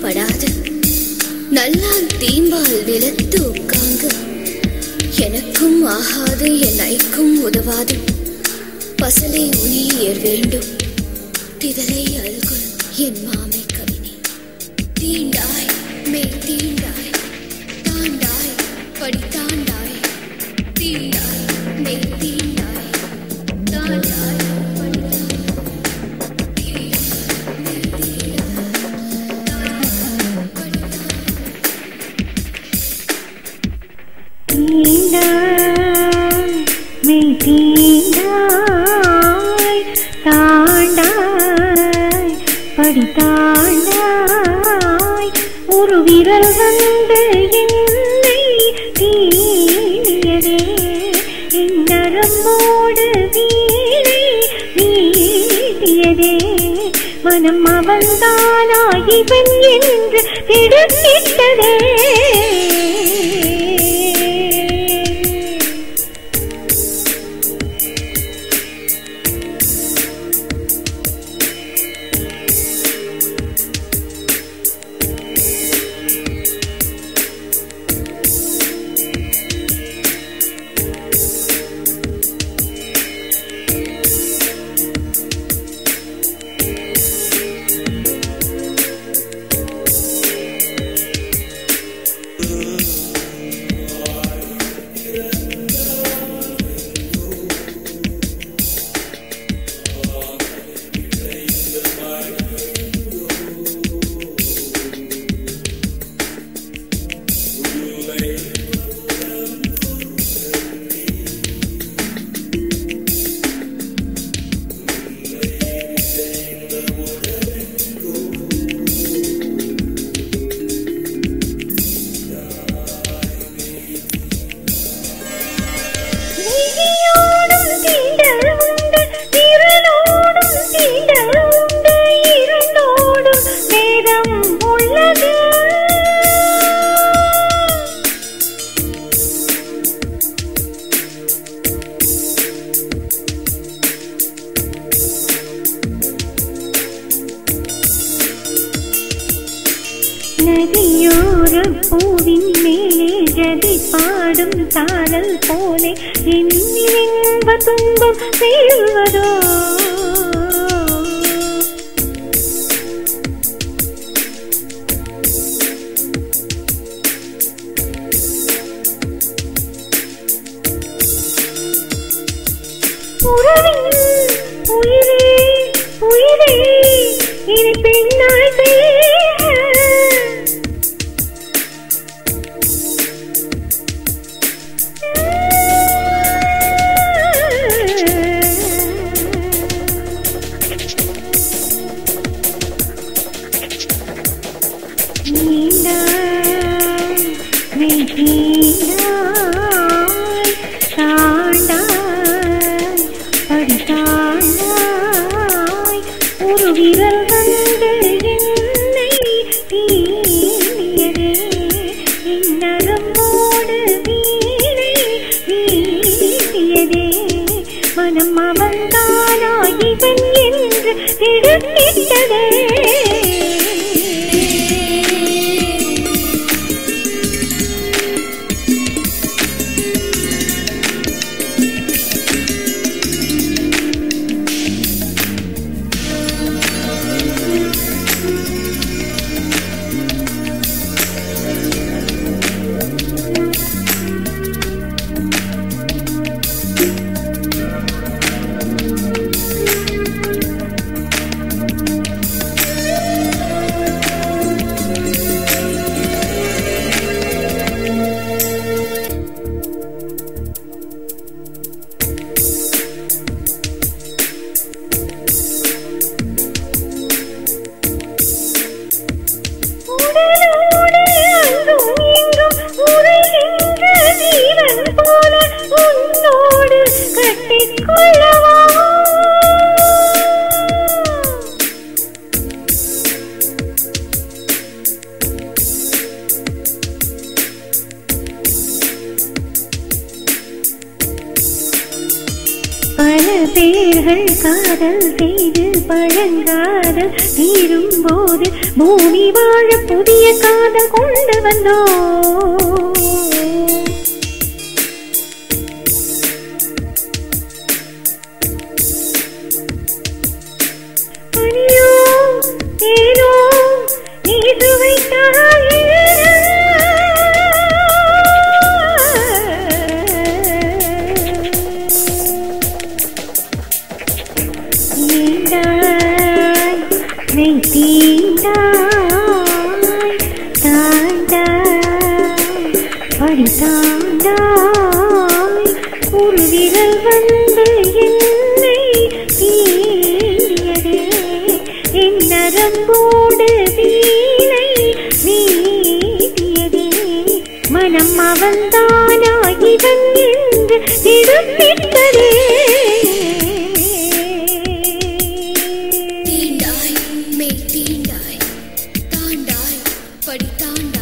படாது நல்லான் தீம்பால் விலத்து உட்காங்கு எனக்கும் ஆகாது என் ஐக்கும் உதவாது பசலை உனியர் வேண்டும் திதலை அல்குல் என் மாமை கவினே தீண்டாய் மே தீண்டாய் தாண்டாய் படி தாண்டாய் தீண்டாய் மே தீண்டாய் தாண்டாய் படி தீண்டாய் மெய் தீண்டாய் தாண்டாய் படி தாண்டாய் ஒரு விரல் வந்து என்னை தீயதே என் நரம்போடு வீணை வீட்டியதே மனம் அவன்தானா இவன் என்று திடுக்கிட்டதே விழியோடும் தீண்டல் உண்டு விரலோடும் தீண்டல் உண்டு இரண்டோடும் வேதம் உள்ளது நதியோர பூவின் மேலே ஜதி பாடும் சாரல் போலே என்னில் இன்ப துன்பம் வீழ்வதோ உறவின் உயிரே உயிரே இனி பின்னால் பேச நீண்டாய் மெய்தீண்டாய் தாண்டாய் படி தாண்டாய் ஒரு விரல் வந்து என்னை தீண்டியதே என் நரம்போடு வீணை வீசியதே மனம் அவன்தானா இவன் என்று திடுக்கிட்டதே உடலோடு அங்கும் இங்கும் உறைகின்ற ஜீவன் போல உன்னோடு கட்டிக்கொள்ளவா பல பேர்கள் காதல் செய்து பழங்காதல் தீரும் போது பூமி வாழ புதிய காதல் கொண்டு வந்தோம் பனியோ தேனோ நீ சுவைத்தாயே நீண்டாய் மெய் தீண்டாய் தாண்டாய் படித்தாண்டாய் ஒரு விரல் வந்து என்னை தீண்டியதே என் நரம்போடு வீணை மீட்டியதே மனம் அவன்தானா இவன் என்று திடுக்கிட்டதே தீண்டாய் மெய் தீண்டாய் தாண்டாய் படி தாண்டாய்